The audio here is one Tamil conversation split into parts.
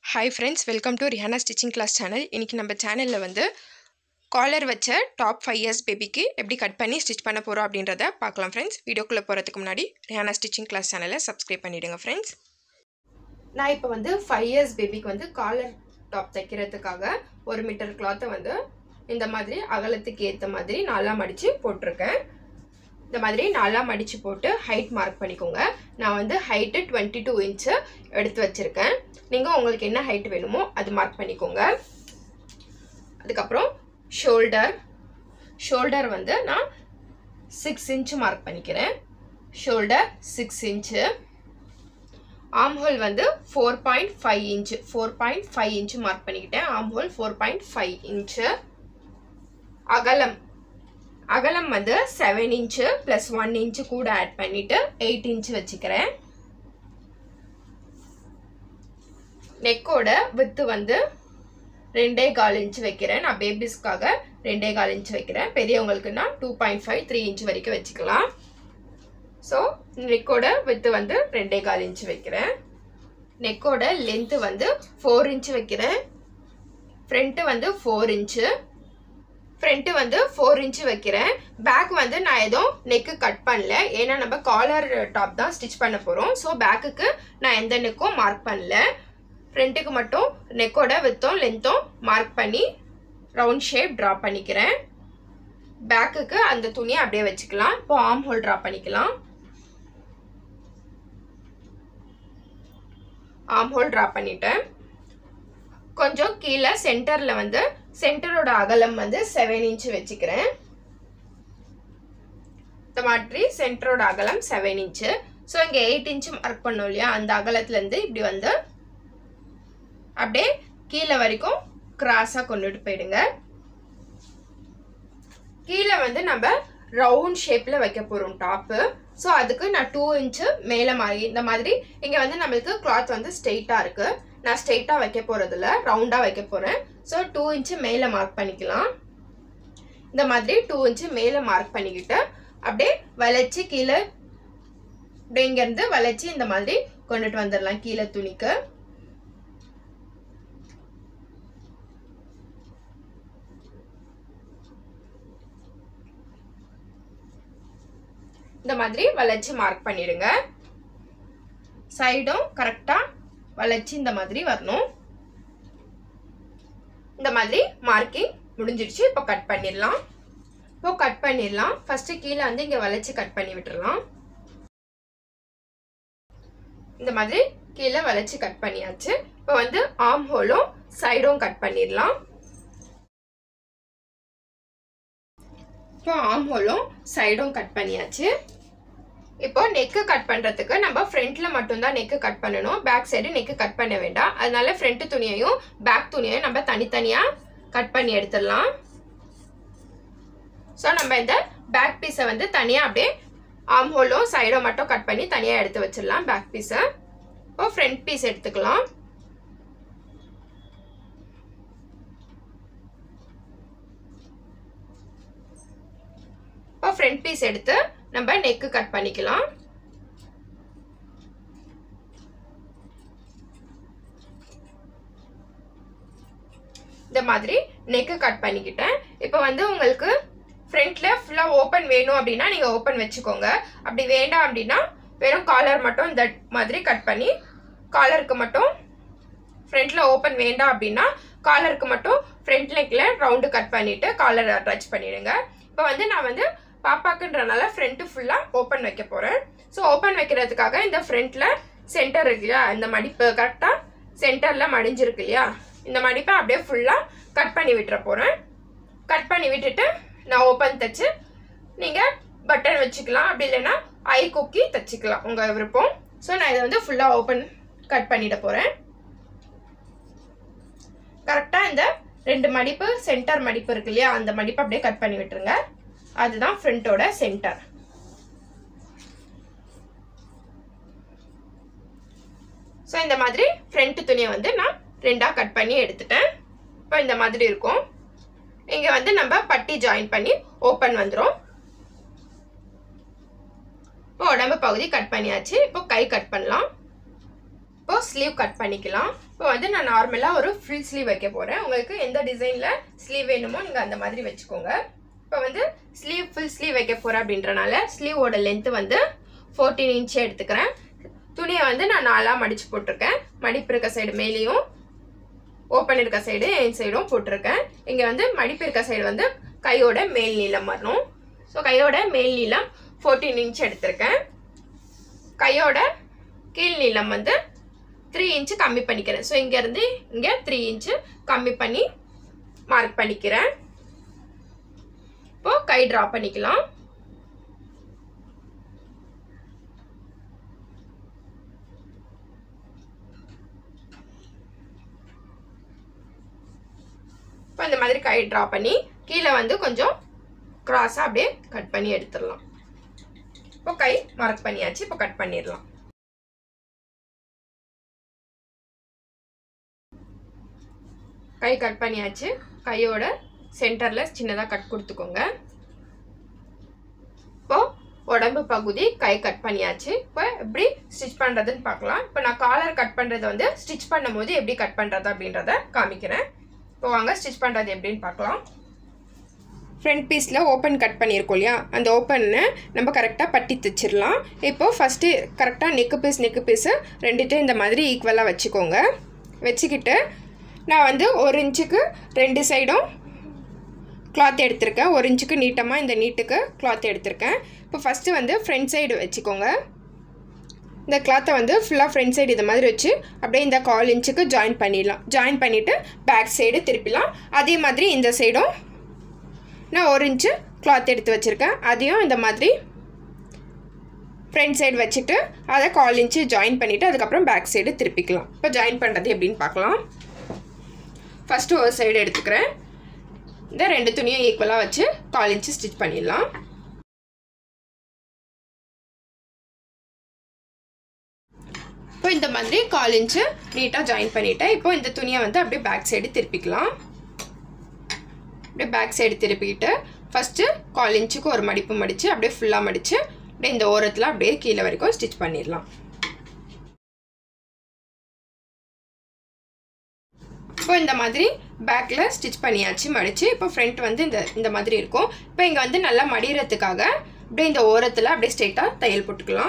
hi friends welcome to Rihana stitching class channel இன்றைக்கி நம்ம சேனலில் வந்து காலர் வச்ச டாப் ஃபைவ் இயர்ஸ் பேபிக்கு எப்படி கட் பண்ணி ஸ்டிச் பண்ண போகிறோம் அப்படின்றத பார்க்கலாம் ஃப்ரெண்ட்ஸ் வீடியோக்குள்ளே போகிறதுக்கு முன்னாடி ரிஹானா ஸ்டிச்சிங் கிளாஸ் சேனலை சப்ஸ்கிரைப் பண்ணிவிடுங்க ஃப்ரெண்ட்ஸ் நான் இப்போ வந்து ஃபைவ் இயர்ஸ் பேபிக்கு வந்து காலர் டாப் தைக்கிறதுக்காக ஒரு மீட்டர் கிளாத்தை வந்து இந்த மாதிரி அகலத்துக்கு ஏற்ற மாதிரி நல்லா மடித்து போட்டிருக்கேன் இந்த மாதிரி நல்லா மடித்து போட்டு ஹைட் மார்க் பண்ணிக்கோங்க நான் வந்து ஹைட்டு டுவெண்ட்டி டூ இன்ச்சு எடுத்து வச்சுருக்கேன் நீங்கள் உங்களுக்கு என்ன ஹைட் வேணுமோ அது மார்க் பண்ணிக்கோங்க அதுக்கப்புறம் ஷோல்டர் ஷோல்டர் வந்து நான் சிக்ஸ் இன்ச்சு மார்க் பண்ணிக்கிறேன் shoulder six inch arm hole வந்து four point five inch four point five inch mark பண்ணிக்கிட்டேன் arm hole four point five inch அகலம் அகலம் வந்து seven inch plus one inch கூட ஆட் பண்ணிவிட்டு எயிட் இன்ச்சு வச்சுக்கிறேன் நெக்கோட வித்து வந்து ரெண்டே கால் இன்ச்சு வைக்கிறேன் நான் பேபிஸ்க்காக ரெண்டே கால் இன்ச்சு வைக்கிறேன் பெரியவங்களுக்குன்னா two point five three inch வரைக்கும் வச்சுக்கலாம் ஸோ நெக்கோட வித்து வந்து ரெண்டே கால் இன்ச்சு வைக்கிறேன் நெக்கோட லென்த்து வந்து ஃபோர் இன்ச்சு வைக்கிறேன் ஃப்ரண்ட்டு வந்து ஃபோர் இன்ச்சு ஃப்ரண்ட்டு வந்து ஃபோர் இன்ச்சு வைக்கிறேன் பேக் வந்து நான் எதுவும் நெக்கு கட் பண்ணல ஏன்னா நம்ம காலர் டாப் தான் ஸ்டிச் பண்ண போகிறோம் ஸோ பேக்குக்கு நான் எந்த நெக்கும் மார்க் பண்ணல ஃப்ரண்ட்டுக்கு மட்டும் நெக்கோட வித்தும் லென்த்தும் மார்க் பண்ணி ரவுண்ட் ஷேப் ட்ரா பண்ணிக்கிறேன் பேக்குக்கு அந்த துணியை அப்படியே வச்சுக்கலாம் இப்போ ஆம் ஹோல் ட்ரா பண்ணிக்கலாம் ஆம் ஹோல் ட்ரா பண்ணிட்டேன் கொஞ்சம் கீழே சென்டரில் வந்து சென்டரோட அகலம் வந்து செவன் இன்ச்சு வச்சுக்கிறேன் இந்த மாதிரி சென்டரோட அகலம் செவன் இன்ச்சு ஸோ இங்கே எயிட் இன்ச்சு மார்க் பண்ணோம் இல்லையா அந்த அகலத்துலேருந்து இப்படி வந்து அப்படியே கீழே வரைக்கும் கிராஸாக கொண்டுட்டு போயிடுங்க கீழே வந்து நம்ம ரவுண்ட் ஷேப்பில் வைக்க போகிறோம் டாப்பு ஸோ அதுக்கு நான் டூ இன்ச்சு மேலே மாதிரி இந்த மாதிரி இங்கே வந்து நம்மளுக்கு கிளாத் வந்து ஸ்ட்ரெயிட்டாக இருக்குது நான் ஸ்ட்ரெயிட்டாக வைக்க போகிறதில்ல ரவுண்டாக வைக்க போகிறேன் ஸோ டூ இன்ச்சு மேலே மார்க் பண்ணிக்கலாம் இந்த மாதிரி டூ இன்ச்சு மேலே மார்க் பண்ணிக்கிட்டு அப்படியே வளைச்சி கீழே அப்படியே இங்கேருந்து வளைச்சி இந்த மாதிரி கொண்டுட்டு வந்துடலாம் கீழே துணிக்கு இந்த மாதிரி வளைச்சி மார்க் பண்ணிடுங்க சைடும் கரெக்டாக வளைச்சி இந்த மாதிரி வரணும் இந்த மாதிரி மார்க்கிங் முடிஞ்சிடுச்சு இப்போ கட் பண்ணிடலாம் இப்போ கட் பண்ணிடலாம் ஃபஸ்ட்டு கீழே வந்து இங்கே வளைச்சி கட் பண்ணி விட்டுறலாம் இந்த மாதிரி கீழே வளைச்சி கட் பண்ணியாச்சு இப்போ வந்து ஆம் ஹோலும் சைடும் கட் பண்ணிடலாம் இப்போ ஆம் ஹோலும் சைடும் கட் பண்ணியாச்சு இப்போ நெக்கு கட் பண்ணுறதுக்கு நம்ம ஃப்ரண்ட்டில் மட்டும்தான் நெக்கு கட் பண்ணணும் பேக் சைடு நெக்கு கட் பண்ண வேண்டாம் அதனால ஃப்ரண்ட் துணியையும் பேக் துணியையும் நம்ம தனித்தனியாக கட் பண்ணி எடுத்துடலாம் ஸோ நம்ம இந்த பேக் பீஸை வந்து தனியாக அப்படியே ஆம் ஹோலும் சைடும் மட்டும் கட் பண்ணி தனியாக எடுத்து வச்சிடலாம் பேக் பீஸை இப்போ ஃப்ரண்ட் பீஸ் எடுத்துக்கலாம் இப்போ ஃப்ரண்ட் பீஸ் எடுத்து நம்ம நெக்கு கட் பண்ணிக்கலாம் இந்த மாதிரி நெக்கு கட் பண்ணிக்கிட்டேன் இப்போ வந்து உங்களுக்கு ஃப்ரண்ட்ல ஃபுல்லாக ஓப்பன் வேணும் அப்படின்னா நீங்கள் ஓப்பன் வச்சுக்கோங்க அப்படி வேண்டாம் அப்படின்னா வெறும் காலர் மட்டும் இந்த மாதிரி கட் பண்ணி காலருக்கு மட்டும் ஃப்ரண்ட்ல ஓப்பன் வேண்டாம் அப்படின்னா காலருக்கு மட்டும் ஃப்ரண்ட் நெக்கில் ரவுண்டு கட் பண்ணிவிட்டு காலர் அட்டாச் பண்ணிடுங்க இப்போ வந்து நான் வந்து பாப்பாக்குன்றனால ஃப்ரண்ட்டு ஃபுல்லாக ஓப்பன் வைக்க போகிறேன் ஸோ ஓப்பன் வைக்கிறதுக்காக இந்த ஃப்ரண்ட்டில் சென்டர் இருக்கு இல்லையா இந்த மடிப்பு கரெக்டாக சென்டரில் மடிஞ்சிருக்கு இல்லையா இந்த மடிப்பை அப்படியே ஃபுல்லாக கட் பண்ணி விட்டுற போகிறேன் கட் பண்ணி விட்டுட்டு நான் ஓப்பன் தைச்சு நீங்கள் பட்டன் வச்சுக்கலாம் அப்படி இல்லைன்னா ஐ கொக்கி தைச்சிக்கலாம் உங்கள் விருப்பம் ஸோ நான் இதை வந்து ஃபுல்லாக ஓப்பன் கட் பண்ணிட போகிறேன் கரெக்டாக இந்த ரெண்டு மடிப்பு சென்டர் மடிப்பு இருக்கு இல்லையா அந்த மடிப்பை அப்படியே கட் பண்ணி விட்டுருங்க அதுதான் ஃப்ரண்ட்டோட சென்டர் ஸோ இந்த மாதிரி ஃப்ரண்ட் துணியை வந்து நான் ரெண்டாக கட் பண்ணி எடுத்துட்டேன் இப்போ இந்த மாதிரி இருக்கும் இங்கே வந்து நம்ம பட்டி ஜாயின் பண்ணி ஓப்பன் வந்துடும் இப்போ உடம்பு பகுதி கட் பண்ணியாச்சு இப்போ கை கட் பண்ணலாம் இப்போ ஸ்லீவ் கட் பண்ணிக்கலாம் இப்போ வந்து நான் நார்மலாக ஒரு ஃபுல் ஸ்லீவ் வைக்க போகிறேன் உங்களுக்கு எந்த டிசைனில் ஸ்லீவ் வேணுமோ நீங்கள் அந்த மாதிரி வச்சுக்கோங்க இப்போ வந்து ஸ்லீவ் ஃபுல் ஸ்லீவ் வைக்க போகிறேன் அப்படின்றனால ஸ்லீவோட லென்த்து வந்து ஃபோர்டீன் இன்ச்சு எடுத்துக்கிறேன் துணியை வந்து நான் நாலாக மடித்து போட்டிருக்கேன் மடிப்பு இருக்க சைடு மேலேயும் ஓப்பன் இருக்க சைடு என் சைடும் போட்டிருக்கேன் இங்கே வந்து மடிப்பு இருக்க சைடு வந்து கையோட மேல் நீளம் வரணும் ஸோ கையோட மேல் நீளம் ஃபோர்டீன் இன்ச் எடுத்திருக்கேன் கையோட கீழ் நீளம் வந்து த்ரீ இன்ச்சு கம்மி பண்ணிக்கிறேன் ஸோ இங்கேருந்து இங்கே த்ரீ இன்ச்சு கம்மி பண்ணி மார்க் பண்ணிக்கிறேன் இப்போ கை ட்ரா பண்ணிக்கலாம் இப்போ இந்த மாதிரி கை ட்ரா பண்ணி கீழே வந்து கொஞ்சம் க்ராஸாக அப்படியே கட் பண்ணி எடுத்துடலாம் இப்போ கை மார்க் பண்ணியாச்சு இப்போ கட் பண்ணிடலாம் கை கட் பண்ணியாச்சு கையோட சென்டரில் சின்னதாக கட் கொடுத்துக்கோங்க இப்போ உடம்பு பகுதி கை கட் பண்ணியாச்சு இப்போ எப்படி ஸ்டிச் பண்ணுறதுன்னு பார்க்கலாம் இப்போ நான் காலர் கட் பண்ணுறது வந்து ஸ்டிச் பண்ணும்போது எப்படி கட் பண்ணுறது அப்படின்றத காமிக்கிறேன் இப்போ வாங்க ஸ்டிச் பண்ணுறது எப்படின்னு பார்க்கலாம் ஃப்ரண்ட் பீஸில் ஓப்பன் கட் பண்ணியிருக்கோம் இல்லையா அந்த ஓப்பனை நம்ம கரெக்டாக பட்டி தைச்சிடலாம் இப்போது ஃபஸ்ட்டு கரெக்டாக நெக்கு பீஸ் நெக்கு பீஸு ரெண்டுத்தையும் இந்த மாதிரி ஈக்குவலாக வச்சுக்கோங்க வச்சுக்கிட்டு நான் வந்து ஒரு இன்ச்சுக்கு ரெண்டு சைடும் கிளாத் எடுத்திருக்கேன் ஒரு இன்ச்சுக்கு நீட்டமாக இந்த நீட்டுக்கு கிளாத் எடுத்திருக்கேன் இப்போ ஃபஸ்ட்டு வந்து ஃப்ரண்ட் சைடு வச்சுக்கோங்க இந்த கிளாத்தை வந்து ஃபுல்லாக ஃப்ரண்ட் சைடு இது மாதிரி வச்சு அப்படியே இந்த கால் இன்ச்சுக்கு ஜாயின் பண்ணிடலாம் ஜாயின் பண்ணிவிட்டு பேக் சைடு திருப்பிலாம் அதே மாதிரி இந்த சைடும் நான் ஒரு இன்ச்சு கிளாத் எடுத்து வச்சுருக்கேன் அதையும் இந்த மாதிரி ஃப்ரண்ட் சைடு வச்சுட்டு அதை கால் இன்ச்சு ஜாயின் பண்ணிவிட்டு அதுக்கப்புறம் பேக் சைடு திருப்பிக்கலாம் இப்போ ஜாயின் பண்ணுறது எப்படின்னு பார்க்கலாம் ஃபஸ்ட்டு ஒரு சைடு எடுத்துக்கிறேன் இந்த ரெண்டு துணியும் ஈக்குவலாக வச்சு கால் இன்ச்சு ஸ்டிச் பண்ணிடலாம் இப்போ இந்த மாதிரி கால் இன்ச்சு நீட்டாக ஜாயின் பண்ணிட்டேன் இப்போ இந்த துணியை வந்து அப்படியே பேக் சைடு திருப்பிக்கலாம் அப்படியே பேக் சைடு திருப்பிக்கிட்டு ஃபஸ்ட்டு கால் இன்ச்சுக்கு ஒரு மடிப்பு மடித்து அப்படியே ஃபுல்லாக மடித்து அப்படியே இந்த ஓரத்தில் அப்படியே கீழே வரைக்கும் ஸ்டிச் பண்ணிடலாம் இப்போ இந்த மாதிரி பேக்கில் ஸ்டிச் பண்ணியாச்சு மடித்து இப்போ ஃப்ரண்ட் வந்து இந்த இந்த மாதிரி இருக்கும் இப்போ இங்கே வந்து நல்லா மடிகிறதுக்காக அப்படியே இந்த ஓரத்தில் அப்படியே ஸ்ட்ரெயிட்டாக தையல் போட்டுக்கலாம்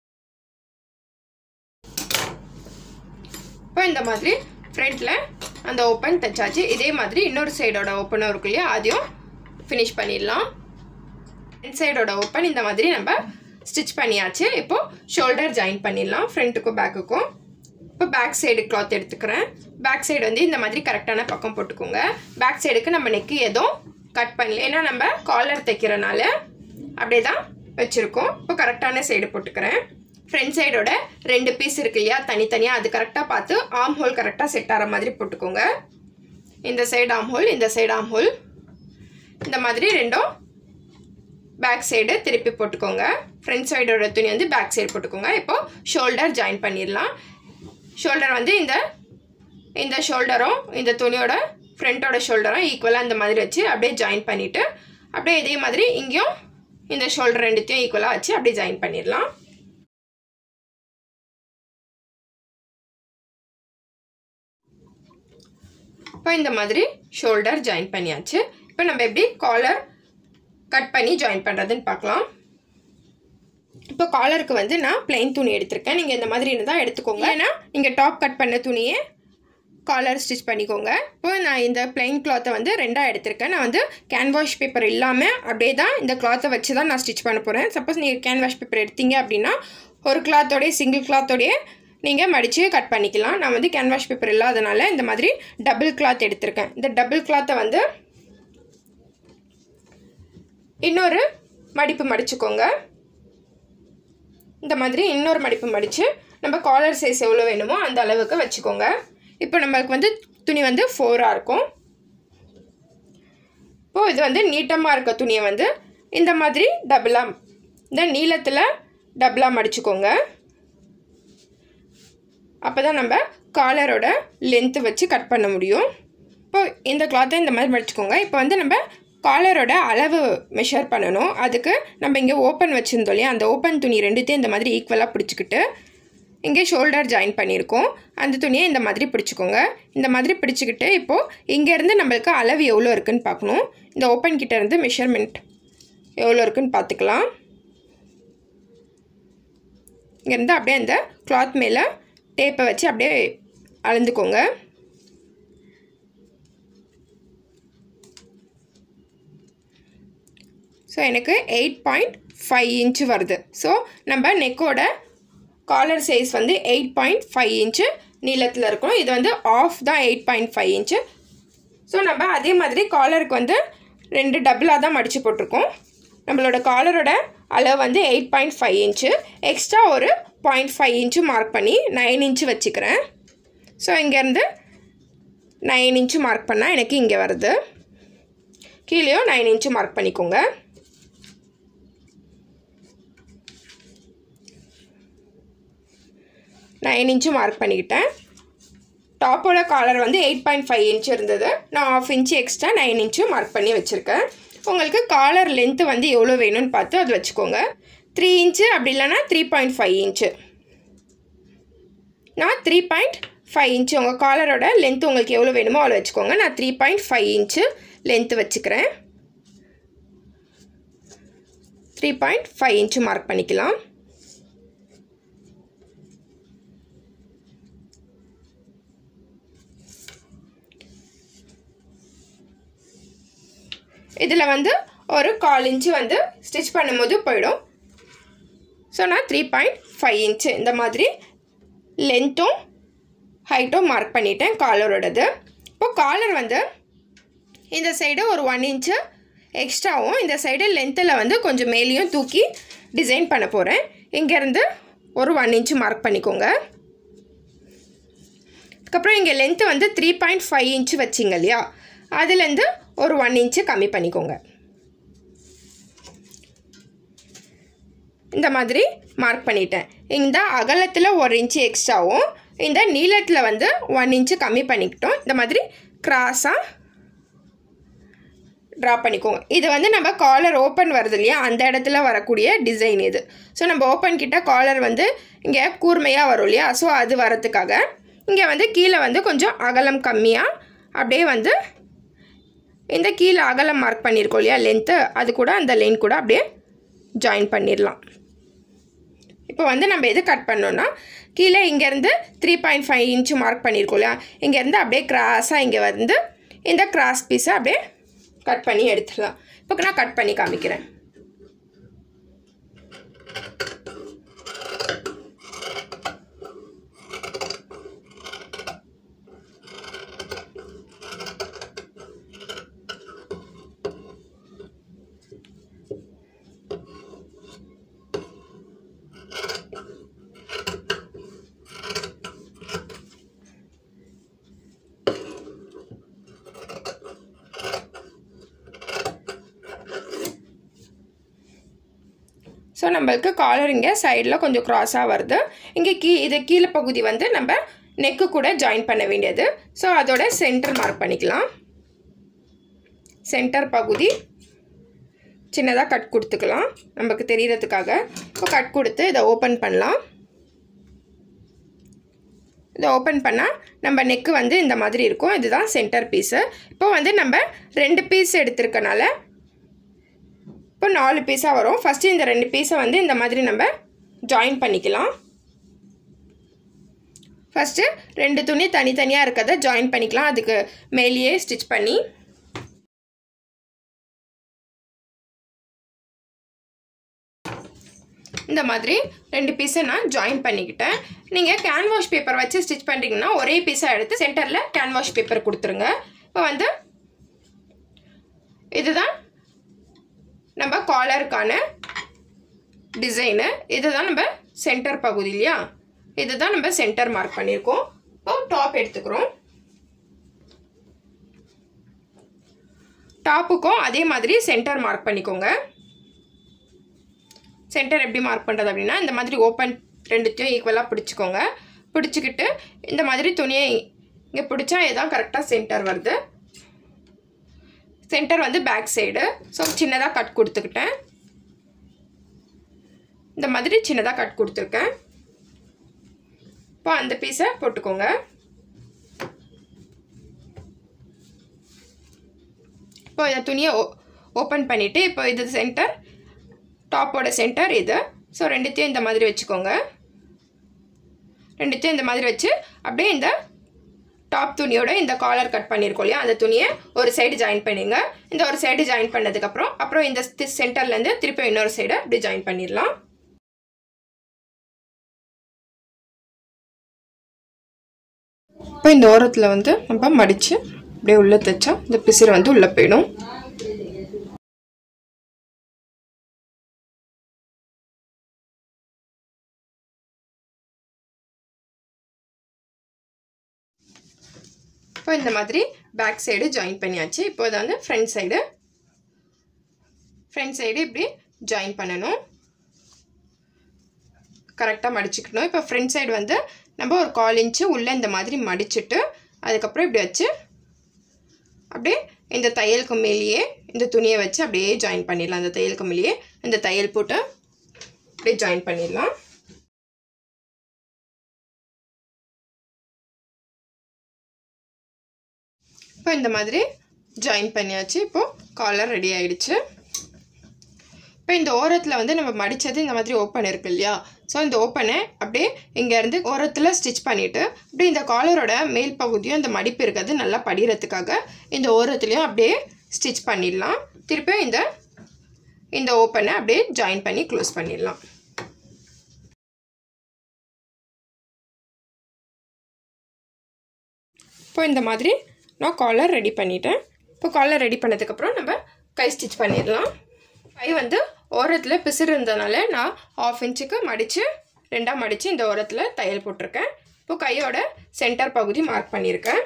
இப்போ இந்த மாதிரி ஃப்ரண்ட்டில் அந்த ஓப்பன் தைச்சாச்சு இதே மாதிரி இன்னொரு சைடோட ஓப்பனும் இருக்கு இல்லையா அதையும் ஃபினிஷ் பண்ணிடலாம் ஃப்ரண்ட் சைடோட ஓப்பன் இந்த மாதிரி நம்ம ஸ்டிச் பண்ணியாச்சு இப்போது ஷோல்டர் ஜாயின் பண்ணிடலாம் ஃப்ரண்ட்டுக்கும் பேக்குக்கும் இப்போ பேக் சைடு கிளாத் எடுத்துக்கிறேன் பேக் சைடு வந்து இந்த மாதிரி கரெக்டான பக்கம் போட்டுக்கோங்க பேக் சைடுக்கு நம்ம நெக்கு எதுவும் கட் பண்ணல ஏன்னா நம்ம காலர் தைக்கிறனால அப்படியே தான் வச்சுருக்கோம் இப்போ கரெக்டான சைடு போட்டுக்கிறேன் ஃப்ரண்ட் சைடோட ரெண்டு பீஸ் இருக்கு இல்லையா தனித்தனியாக அது கரெக்டாக பார்த்து ஆம் ஹோல் கரெக்டாக செட் ஆகிற மாதிரி போட்டுக்கோங்க இந்த சைடு ஆம் ஹோல் இந்த சைடு ஆம் ஹோல் இந்த மாதிரி ரெண்டும் பேக் சைடு திருப்பி போட்டுக்கோங்க ஃப்ரண்ட் சைடோட துணி வந்து பேக் சைடு போட்டுக்கோங்க இப்போது ஷோல்டர் ஜாயின் பண்ணிடலாம் ஷோல்டர் வந்து இந்த இந்த ஷோல்டரும் இந்த துணியோட ஃப்ரண்ட்டோட ஷோல்டரும் ஈக்குவலாக இந்த மாதிரி வச்சு அப்படியே ஜாயின் பண்ணிவிட்டு அப்படியே இதே மாதிரி இங்கேயும் இந்த ஷோல்டர் ரெண்டுத்தையும் ஈக்குவலாக வச்சு அப்படியே ஜாயின் பண்ணிடலாம் இப்போ இந்த மாதிரி ஷோல்டர் ஜாயின் பண்ணியாச்சு இப்போ நம்ம எப்படி காலர் கட் பண்ணி ஜாயின் பண்ணுறதுன்னு பார்க்கலாம் இப்போ காலருக்கு வந்து நான் பிளைன் துணி எடுத்திருக்கேன் நீங்கள் இந்த மாதிரி இருந்தால் எடுத்துக்கோங்க ஏன்னா நீங்கள் டாப் கட் பண்ண துணியே காலர் ஸ்டிச் பண்ணிக்கோங்க இப்போ நான் இந்த பிளைன் கிளாத்தை வந்து ரெண்டாக எடுத்திருக்கேன் நான் வந்து கேன்வாஷ் பேப்பர் இல்லாமல் அப்படியே தான் இந்த கிளாத்தை வச்சு தான் நான் ஸ்டிச் பண்ண போகிறேன் சப்போஸ் நீங்கள் கேன்வாஷ் பேப்பர் எடுத்தீங்க அப்படின்னா ஒரு கிளாத்தோடைய சிங்கிள் கிளாத்தோடைய நீங்கள் மடித்து கட் பண்ணிக்கலாம் நான் வந்து கேன்வாஷ் பேப்பர் இல்லாதனால இந்த மாதிரி டபுள் கிளாத் எடுத்திருக்கேன் இந்த டபுள் கிளாத்தை வந்து இன்னொரு மடிப்பு மடிச்சுக்கோங்க இந்த மாதிரி இன்னொரு மடிப்பு மடித்து நம்ம காலர் சைஸ் எவ்வளோ வேணுமோ அந்த அளவுக்கு வச்சுக்கோங்க இப்போ நம்மளுக்கு வந்து துணி வந்து ஃபோராக இருக்கும் இப்போது இது வந்து நீட்டமாக இருக்க துணியை வந்து இந்த மாதிரி டபுளாக இந்த நீளத்தில் டபுளாக மடிச்சுக்கோங்க அப்போ தான் நம்ம காலரோட லென்த்து வச்சு கட் பண்ண முடியும் இப்போ இந்த கிளாத்தை இந்த மாதிரி மடிச்சுக்கோங்க இப்போ வந்து நம்ம காலரோட அளவு மெஷர் பண்ணணும் அதுக்கு நம்ம இங்கே ஓப்பன் வச்சுருந்தோம் இல்லையா அந்த ஓப்பன் துணி ரெண்டுத்தையும் இந்த மாதிரி ஈக்குவலாக பிடிச்சிக்கிட்டு இங்கே ஷோல்டர் ஜாயின் பண்ணியிருக்கோம் அந்த துணியை இந்த மாதிரி பிடிச்சிக்கோங்க இந்த மாதிரி பிடிச்சிக்கிட்டு இப்போது இங்கேருந்து நம்மளுக்கு அளவு எவ்வளோ இருக்குன்னு பார்க்கணும் இந்த ஓப்பன் கிட்ட இருந்து மெஷர்மெண்ட் எவ்வளோ இருக்குன்னு பார்த்துக்கலாம் இங்கேருந்து அப்படியே அந்த கிளாத் மேலே டேப்பை வச்சு அப்படியே அளந்துக்கோங்க ஸோ எனக்கு எயிட் பாயிண்ட் ஃபைவ் இன்ச்சு வருது ஸோ நம்ம நெக்கோட காலர் சைஸ் வந்து எயிட் பாயிண்ட் ஃபைவ் இன்ச்சு நீளத்தில் இருக்கும் இது வந்து ஆஃப் தான் eight point five inch so நம்ம அதே மாதிரி காலருக்கு வந்து ரெண்டு டபுளாக தான் மடித்து போட்டிருக்கோம் நம்மளோட காலரோட அளவு வந்து எயிட் பாயிண்ட் ஃபைவ் இன்ச்சு எக்ஸ்ட்ரா ஒரு பாயிண்ட் ஃபைவ் இன்ச்சு மார்க் பண்ணி நைன் இன்ச்சு வச்சுக்கிறேன் ஸோ இங்கேருந்து நைன் இன்ச்சு மார்க் பண்ணால் எனக்கு இங்கே வருது கீழேயும் நைன் இன்ச்சு மார்க் பண்ணிக்கோங்க நைன் இன்ச்சு மார்க் பண்ணிக்கிட்டேன் டாப்போட காலர் வந்து எயிட் பாயிண்ட் ஃபைவ் இன்ச் இருந்தது நான் half inch extra nine inch mark பண்ணி வச்சுருக்கேன் உங்களுக்கு காலர் லென்த்து வந்து எவ்வளோ வேணும்னு பார்த்து அது வச்சுக்கோங்க த்ரீ இன்ச்சு அப்படி இல்லைன்னா த்ரீ பாயிண்ட் ஃபைவ் இன்ச்சு நான் த்ரீ பாயிண்ட் ஃபைவ் இன்ச்சு உங்கள் காலரோட லென்த்து உங்களுக்கு எவ்வளோ வேணுமோ அவ்வளோ வச்சுக்கோங்க நான் three point five inch length வச்சுக்கிறேன் three point five inch mark பண்ணிக்கலாம் இதில் வந்து ஒரு கால் இன்ச்சு வந்து ஸ்டிச் பண்ணும்போது போயிடும் ஸோ நான் த்ரீ பாயிண்ட் ஃபைவ் இன்ச்சு இந்த மாதிரி லென்த்தும் ஹைட்டும் மார்க் பண்ணிட்டேன் காலரோடது இப்போ காலர் வந்து இந்த சைடு ஒரு ஒன் இன்ச்சு எக்ஸ்ட்ராவும் இந்த சைடு லென்த்தில் வந்து கொஞ்சம் மேலேயும் தூக்கி டிசைன் பண்ண போகிறேன் இங்கேருந்து ஒரு ஒன் இன்ச்சு மார்க் பண்ணிக்கோங்க அதுக்கப்புறம் இங்கே லென்த்து வந்து த்ரீ பாயிண்ட் ஃபைவ் இன்ச்சு வச்சிங்க இல்லையா அதுலேருந்து ஒரு ஒன் இன்ச்சு கம்மி பண்ணிக்கோங்க இந்த மாதிரி மார்க் பண்ணிட்டேன் இந்த அகலத்தில் ஒரு இன்ச்சு எக்ஸ்ட்ராவும் இந்த நீளத்தில் வந்து ஒன் இன்ச்சு கம்மி பண்ணிக்கிட்டோம் இந்த மாதிரி கிராஸாக ட்ரா பண்ணிக்கோங்க இது வந்து நம்ம காலர் ஓப்பன் வருது இல்லையா அந்த இடத்துல வரக்கூடிய டிசைன் இது ஸோ நம்ம ஓப்பன் கிட்ட காலர் வந்து இங்கே கூர்மையாக வரும் இல்லையா ஸோ அது வரத்துக்காக இங்கே வந்து கீழே வந்து கொஞ்சம் அகலம் கம்மியாக அப்படியே வந்து இந்த கீழே அகலம் மார்க் பண்ணியிருக்கோம் இல்லையா லென்த்து அது கூட அந்த லைன் கூட அப்படியே ஜாயின் பண்ணிடலாம் இப்போ வந்து நம்ம எது கட் பண்ணோன்னா கீழே இங்கேருந்து three point five inch mark பண்ணியிருக்கோம் இல்லையா இங்கேருந்து அப்படியே கிராஸாக இங்கே வந்து இந்த கிராஸ் பீஸை அப்படியே கட் பண்ணி எடுத்துடலாம் இப்போ நான் கட் பண்ணி காமிக்கிறேன் ஸோ நம்மளுக்கு காலர் இங்கே சைடில் கொஞ்சம் க்ராஸாக வருது இங்கே கீ இது கீழே பகுதி வந்து நம்ம நெக்கு கூட ஜாயின் பண்ண வேண்டியது ஸோ அதோட சென்டர் மார்க் பண்ணிக்கலாம் சென்டர் பகுதி சின்னதாக கட் கொடுத்துக்கலாம் நமக்கு தெரியறதுக்காக இப்போ கட் கொடுத்து இதை ஓப்பன் பண்ணலாம் இதை ஓப்பன் பண்ணால் நம்ம நெக்கு வந்து இந்த மாதிரி இருக்கும் இதுதான் சென்டர் பீஸு இப்போ வந்து நம்ம ரெண்டு பீஸ் எடுத்திருக்கனால இப்போ நாலு பீஸாக வரும் ஃபஸ்ட்டு இந்த ரெண்டு பீஸை வந்து இந்த மாதிரி நம்ம ஜாயின் பண்ணிக்கலாம் ஃபஸ்ட்டு ரெண்டு துணி தனித்தனியாக இருக்கிறத ஜாயின் பண்ணிக்கலாம் அதுக்கு மேலேயே ஸ்டிச் பண்ணி இந்த மாதிரி ரெண்டு பீஸை நான் ஜாயின் பண்ணிக்கிட்டேன் நீங்கள் கேன்வாஷ் பேப்பர் வச்சு ஸ்டிச் பண்ணுறீங்கன்னா ஒரே பீஸாக எடுத்து சென்டரில் கேன்வாஷ் பேப்பர் கொடுத்துருங்க இப்போ வந்து இதுதான் நம்ம காலருக்கான டிசைனு இதுதான் நம்ம சென்டர் பகுதி இல்லையா இதுதான் நம்ம சென்டர் மார்க் பண்ணியிருக்கோம் இப்போ டாப் எடுத்துக்கிறோம் டாப்புக்கும் அதே மாதிரி சென்டர் மார்க் பண்ணிக்கோங்க சென்டர் எப்படி மார்க் பண்ணுறது அப்படின்னா இந்த மாதிரி ஓப்பன் ரெண்டுத்தையும் ஈக்குவலாக பிடிச்சிக்கோங்க பிடிச்சிக்கிட்டு இந்த மாதிரி துணியை இங்கே பிடிச்சா இதுதான் கரெக்டாக சென்டர் வருது சென்டர் வந்து பேக் சைடு ஸோ சின்னதாக கட் கொடுத்துக்கிட்டேன் இந்த மாதிரி சின்னதாக கட் கொடுத்துருக்கேன் இப்போ அந்த பீஸை போட்டுக்கோங்க இப்போ இந்த துணியை ஓப்பன் பண்ணிவிட்டு இப்போ இது சென்டர் டாப்போட சென்டர் இது ஸோ ரெண்டுத்தையும் இந்த மாதிரி வச்சுக்கோங்க ரெண்டுத்தையும் இந்த மாதிரி வச்சு அப்படியே இந்த டாப் துணியோட இந்த காலர் கட் பண்ணியிருக்கோம் இல்லையா அந்த துணியை ஒரு சைடு ஜாயின் பண்ணிடுங்க இந்த ஒரு சைடு ஜாயின் பண்ணதுக்கப்புறம் அப்புறம் இந்த சென்டர்லேருந்து திருப்பி இன்னொரு சைடு அப்படி ஜாயின் பண்ணிடலாம் இப்போ இந்த ஓரத்தில் வந்து நம்ம மடித்து அப்படியே உள்ளே தைச்சா இந்த பிசிறு வந்து உள்ளே போயிடும் இப்போ இந்த மாதிரி பேக் சைடு ஜாயின் பண்ணியாச்சு இப்போ இதை வந்து ஃப்ரண்ட் சைடு ஃப்ரண்ட் சைடு இப்படி ஜாயின் பண்ணணும் கரெக்டாக மடிச்சுக்கணும் இப்போ ஃப்ரண்ட் சைடு வந்து நம்ம ஒரு கால் இன்ச்சு உள்ளே இந்த மாதிரி மடிச்சுட்டு அதுக்கப்புறம் இப்படி வச்சு அப்படியே இந்த தையலுக்கு மேலேயே இந்த துணியை வச்சு அப்படியே ஜாயின் பண்ணிடலாம் அந்த தையலுக்கு மேலேயே இந்த தையல் போட்டு அப்படியே ஜாயின் பண்ணிடலாம் இப்போ இந்த மாதிரி ஜாயின் பண்ணியாச்சு இப்போது காலர் ரெடி ஆயிடுச்சு இப்போ இந்த ஓரத்தில் வந்து நம்ம மடித்தது இந்த மாதிரி ஓப்பன் இருக்கு இல்லையா ஸோ இந்த ஓப்பனை அப்படியே இங்கேருந்து ஓரத்தில் ஸ்டிச் பண்ணிவிட்டு அப்படியே இந்த காலரோட மேல் பகுதியும் இந்த மடிப்பு இருக்கிறது நல்லா படிகிறதுக்காக இந்த ஓரத்துலேயும் அப்படியே ஸ்டிச் பண்ணிடலாம் திருப்பியும் இந்த இந்த ஓப்பனை அப்படியே ஜாயின் பண்ணி க்ளோஸ் பண்ணிடலாம் இப்போ இந்த மாதிரி நான் காலர் ரெடி பண்ணிட்டேன் இப்போ காலர் ரெடி பண்ணதுக்கப்புறம் நம்ம கை ஸ்டிச் பண்ணிடலாம் கை வந்து ஓரத்தில் பிசிறு இருந்ததுனால நான் ஆஃப் இன்ச்சுக்கு மடித்து ரெண்டாக மடித்து இந்த ஓரத்தில் தையல் போட்டிருக்கேன் இப்போ கையோட சென்டர் பகுதி மார்க் பண்ணியிருக்கேன்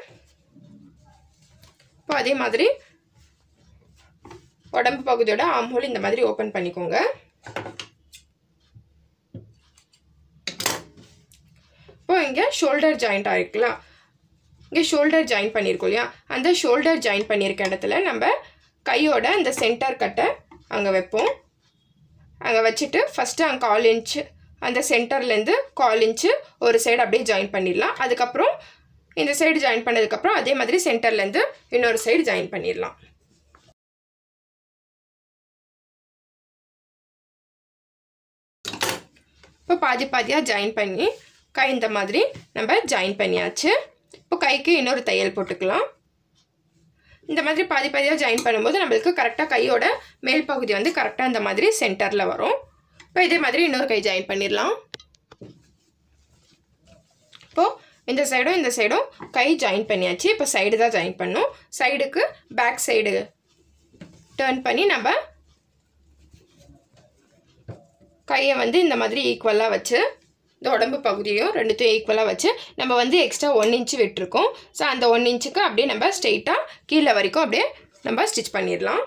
இப்போ அதே மாதிரி உடம்பு பகுதியோட ஆம்ஹோல் இந்த மாதிரி ஓப்பன் பண்ணிக்கோங்க இப்போ இங்கே ஷோல்டர் ஜாயிண்ட் ஆகிருக்கலாம் இங்கே ஷோல்டர் ஜாயின் பண்ணியிருக்கோம் இல்லையா அந்த ஷோல்டர் ஜாயின் பண்ணியிருக்க இடத்துல நம்ம கையோட அந்த சென்டர் கட்டை அங்கே வைப்போம் அங்கே வச்சுட்டு ஃபஸ்ட்டு அங்கே கால் இன்ச்சு அந்த சென்டர்லேருந்து கால் இன்ச்சு ஒரு சைடு அப்படியே ஜாயின் பண்ணிடலாம் அதுக்கப்புறம் இந்த சைடு ஜாயின் பண்ணதுக்கப்புறம் அதே மாதிரி சென்டர்லேருந்து இன்னொரு சைடு ஜாயின் பண்ணிடலாம் இப்போ பாதி பாதியாக ஜாயின் பண்ணி கை இந்த மாதிரி நம்ம ஜாயின் பண்ணியாச்சு இப்போ கைக்கு இன்னொரு தையல் போட்டுக்கலாம் இந்த மாதிரி பாதி பாதியாக ஜாயின் பண்ணும்போது நம்மளுக்கு கரெக்டாக கையோட மேல் பகுதி வந்து கரெக்டாக இந்த மாதிரி சென்டரில் வரும் இப்போ இதே மாதிரி இன்னொரு கை ஜாயின் பண்ணிடலாம் இப்போது இந்த சைடும் இந்த சைடும் கை ஜாயின் பண்ணியாச்சு இப்போ சைடு தான் ஜாயின் பண்ணும் சைடுக்கு பேக் சைடு டேர்ன் பண்ணி நம்ம கையை வந்து இந்த மாதிரி ஈக்குவலாக வச்சு இந்த உடம்பு பகுதியும் ரெண்டுத்தையும் ஈக்குவலாக வச்சு நம்ம வந்து எக்ஸ்ட்ரா ஒன் இன்ச்சு விட்டுருக்கோம் ஸோ அந்த ஒன் இன்ச்சுக்கு அப்படியே நம்ம ஸ்ட்ரெயிட்டாக கீழே வரைக்கும் அப்படியே நம்ம ஸ்டிச் பண்ணிடலாம்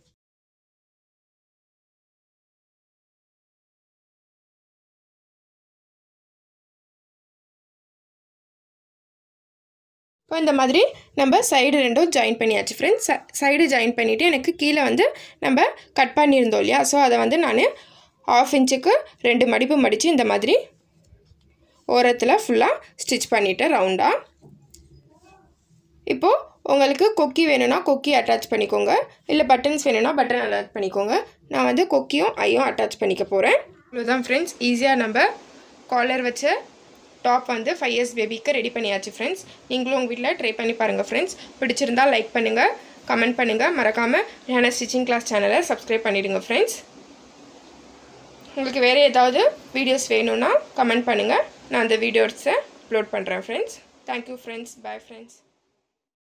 இப்போ இந்த மாதிரி நம்ம சைடு ரெண்டும் ஜாயின் பண்ணியாச்சு ஃப்ரெண்ட்ஸ் சைடு ஜாயின் பண்ணிவிட்டு எனக்கு கீழே வந்து நம்ம கட் பண்ணியிருந்தோம் இல்லையா ஸோ அதை வந்து நான் ஆஃப் இன்ச்சுக்கு ரெண்டு மடிப்பு மடித்து இந்த மாதிரி ஓரத்தில் ஃபுல்லாக ஸ்டிச் பண்ணிவிட்டேன் ரவுண்டாக இப்போது உங்களுக்கு கொக்கி வேணும்னா கொக்கி அட்டாச் பண்ணிக்கோங்க இல்லை பட்டன்ஸ் வேணும்னா பட்டன் அட்டாச் பண்ணிக்கோங்க நான் வந்து கொக்கியும் ஐயும் அட்டாச் பண்ணிக்க போகிறேன் இவ்வளோதான் ஃப்ரெண்ட்ஸ் ஈஸியாக நம்ம காலர் வச்ச டாப் வந்து ஃபைவ் இயர்ஸ் பேபிக்கு ரெடி பண்ணியாச்சு ஃப்ரெண்ட்ஸ் நீங்களும் உங்கள் வீட்டில் ட்ரை பண்ணி பாருங்கள் ஃப்ரெண்ட்ஸ் பிடிச்சிருந்தால் லைக் பண்ணுங்கள் கமெண்ட் பண்ணுங்கள் மறக்காமல் ரியானா ஸ்டிச்சிங் கிளாஸ் சேனலை சப்ஸ்கிரைப் பண்ணிவிடுங்க ஃப்ரெண்ட்ஸ் உங்களுக்கு வேறு ஏதாவது வீடியோஸ் வேணும்னா கமெண்ட் பண்ணுங்கள் நான் அந்த வீடியோஸை அப்லோட் பண்ணுறேன் friends thank you friends bye friends